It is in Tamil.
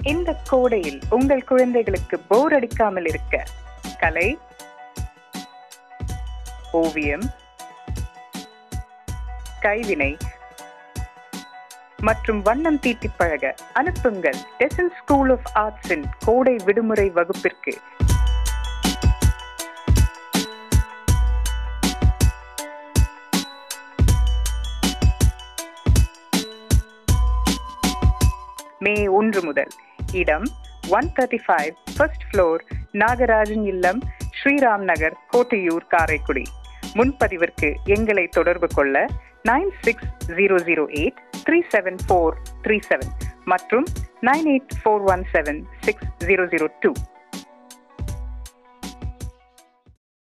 இந்த கோடையில் உங்கள் குழந்தைகளுக்கு போர் அடிக்காமல் இருக்க கலை ஓவியம் கைவினை மற்றும் வண்ணம் தீட்டி பழக அனுப்புங்கள் டெசன் ஸ்கூல் ஆஃப் ஆர்ட்ஸின் கோடை விடுமுறை வகுப்பிற்கு மே ஒன்று முதல் இடம் one thirty five first floor Nagarajan இல்லம் ஸ்ரீராம் நகர் கோட்டையூர் காரைக்குடி முன்பதிவிற்கு எங்களை தொடர்பு கொள்ள nine six zero zero eight three seven four three seven மற்றும் nine eight four one seven six zero zero two